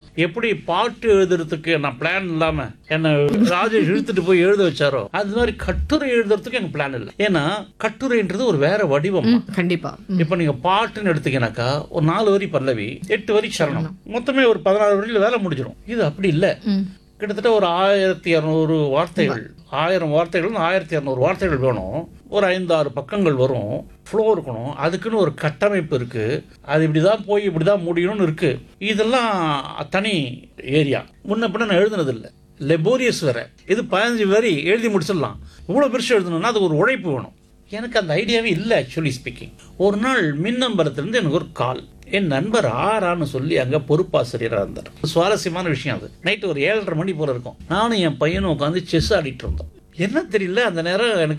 எப்படி பாட்டு எழுதுறதுக்கு நான் பிளான் இல்லாம என்ன ராஜேஷ் இழுத்துட்டு போய் எழுத வச்சாரோ அது மாதிரி கட்டுரை எழுதுறதுக்கு எனக்கு பிளான் இல்லை ஏன்னா கட்டுரைன்றது ஒரு வேற வடிவம் ம், கண்டிப்பா ம், இப்ப நீங்க பாட்டுன்னு எடுத்தீங்கன்னாக்கா ஒரு நாலு வரி பல்லவி எட்டு வரி சரணம் மொத்தமே ஒரு பதினாறு வரியில வேலை முடிஞ்சிடும் இது அப்படி இல்லை ம், கிட்டத்தட்ட ஒரு ஆயிரத்தி இரநூறு வார்த்தைகள் ஆயிரம் வார்த்தைகள் ஆயிரத்தி இரநூறு வார்த்தைகள் வேணும் ஒரு ஐந்தாறு பக்கங்கள் வரும் ஃப்ளோ இருக்கணும் அதுக்குன்னு ஒரு கட்டமைப்பு இருக்கு அது இப்படிதான் போய் இப்படிதான் முடியணும்னு இருக்கு இதெல்லாம் தனி ஏரியா முன்ன பின்ன நான் எழுதுனது இல்லை லெபோரியஸ் வேற இது பதினஞ்சு வரி எழுதி முடிச்சிடலாம் இவ்வளோ பெருசு எழுதணும்னா அது ஒரு உழைப்பு வேணும் எனக்கு அந்த ஐடியாவே இல்லை ஆக்சுவலி ஸ்பீக்கிங் ஒரு நாள் மின்னம்பலத்திலிருந்து எனக்கு ஒரு கால் என் நண்பர் ஆரான்னு சொல்லி அங்க பொறுப்பாசிரியராக இருந்தார் சுவாரஸ்யமான விஷயம் அது நைட்டு ஒரு ஏழரை மணி போல இருக்கும் நானும் என் பையனும் உட்காந்து செஸ் ஆடிட்டு இருந்தோம் என்ன தெரியல அந்த நேரம் எனக்கு